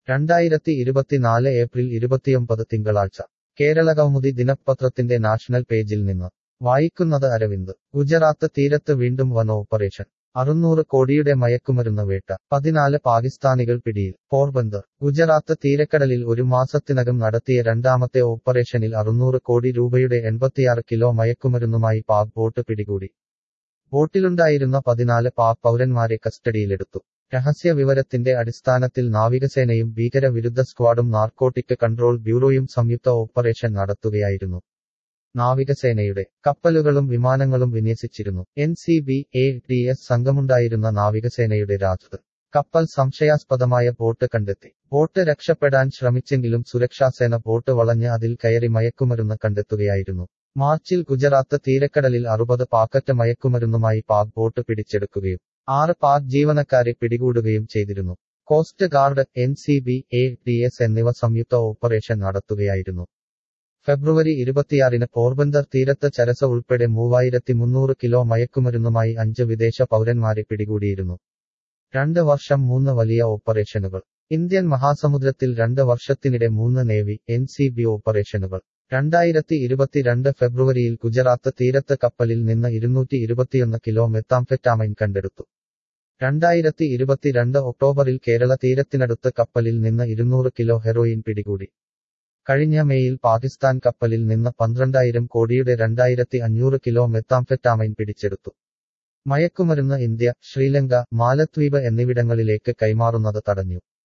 രണ്ടായിരത്തി ഇരുപത്തിനാല് ഏപ്രിൽ ഇരുപത്തിയൊമ്പത് തിങ്കളാഴ്ച കേരളകൗമുദി ദിനപത്രത്തിന്റെ നാഷണൽ പേജിൽ നിന്ന് വായിക്കുന്നത് അരവിന്ദ് ഗുജറാത്ത് തീരത്ത് വീണ്ടും വൻ ഓപ്പറേഷൻ അറുന്നൂറ് കോടിയുടെ മയക്കുമരുന്ന് വേട്ട പതിനാല് പാകിസ്ഥാനികൾ പിടിയിൽ പോർബന്ദർ ഗുജറാത്ത് തീരക്കടലിൽ ഒരു മാസത്തിനകം നടത്തിയ രണ്ടാമത്തെ ഓപ്പറേഷനിൽ അറുന്നൂറ് കോടി രൂപയുടെ എൺപത്തിയാറ് കിലോ മയക്കുമരുന്നുമായി പാക് ബോട്ട് പിടികൂടി ബോട്ടിലുണ്ടായിരുന്ന പതിനാല് പാക് പൗരന്മാരെ കസ്റ്റഡിയിലെടുത്തു രഹസ്യ വിവരത്തിന്റെ അടിസ്ഥാനത്തിൽ നാവികസേനയും ഭീകരവിരുദ്ധ സ്ക്വാഡും നാർക്കോട്ടിക് കൺട്രോൾ ബ്യൂറോയും സംയുക്ത ഓപ്പറേഷൻ നടത്തുകയായിരുന്നു നാവികസേനയുടെ കപ്പലുകളും വിമാനങ്ങളും വിന്യസിച്ചിരുന്നു N C B A D S സംഘമുണ്ടായിരുന്ന നാവികസേനയുടെ രാജത് കപ്പൽ സംശയാസ്പദമായ ബോട്ട് കണ്ടെത്തി ബോട്ട് രക്ഷപ്പെടാൻ ശ്രമിച്ചെങ്കിലും സുരക്ഷാസേന ബോട്ട് വളഞ്ഞ് അതിൽ കയറി മയക്കുമരുന്ന് കണ്ടെത്തുകയായിരുന്നു മാർച്ചിൽ ഗുജറാത്ത് തീരക്കടലിൽ അറുപത് പാക്കറ്റ് മയക്കുമരുന്നുമായി പാക് ബോട്ട് പിടിച്ചെടുക്കുകയും ആറ് പാക് ജീവനക്കാരെ പിടികൂടുകയും ചെയ്തിരുന്നു coast guard N C B A D S എന്നിവ സംയുക്ത ഓപ്പറേഷൻ നടത്തുകയായിരുന്നു ഫെബ്രുവരി ഇരുപത്തിയാറിന് പോർബന്ദർ തീരത്ത് ചരസ ഉൾപ്പെടെ മൂവായിരത്തി മുന്നൂറ് കിലോ മയക്കുമരുന്നുമായി അഞ്ച് വിദേശ പൗരന്മാരെ പിടികൂടിയിരുന്നു രണ്ട് വർഷം മൂന്ന് വലിയ ഓപ്പറേഷനുകൾ ഇന്ത്യൻ മഹാസമുദ്രത്തിൽ രണ്ട് വർഷത്തിനിടെ മൂന്ന് നേവി എൻ സി ബി ഓപ്പറേഷനുകൾ രണ്ടായിരത്തി ഇരുപത്തിരണ്ട് ഫെബ്രുവരിയിൽ ഗുജറാത്ത് തീരത്ത് കപ്പലിൽ നിന്ന് ഇരുന്നൂറ്റി ഇരുപത്തിയൊന്ന് കിലോ മെത്താംഫെറ്റാമൈൻ കണ്ടെടുത്തു രണ്ടായിരത്തി ഇരുപത്തിരണ്ട് ഒക്ടോബറിൽ കേരള തീരത്തിനടുത്ത് കപ്പലിൽ നിന്ന് ഇരുന്നൂറ് കിലോ ഹെറോയിൻ പിടികൂടി കഴിഞ്ഞ മേയിൽ പാകിസ്ഥാൻ കപ്പലിൽ നിന്ന് പന്ത്രണ്ടായിരം കോടിയുടെ രണ്ടായിരത്തി അഞ്ഞൂറ് കിലോ മെത്താംഫെറ്റാമൈൻ പിടിച്ചെടുത്തു മയക്കുമരുന്ന് ഇന്ത്യ ശ്രീലങ്ക മാലദ്വീപ് എന്നിവിടങ്ങളിലേക്ക് കൈമാറുന്നത് തടഞ്ഞു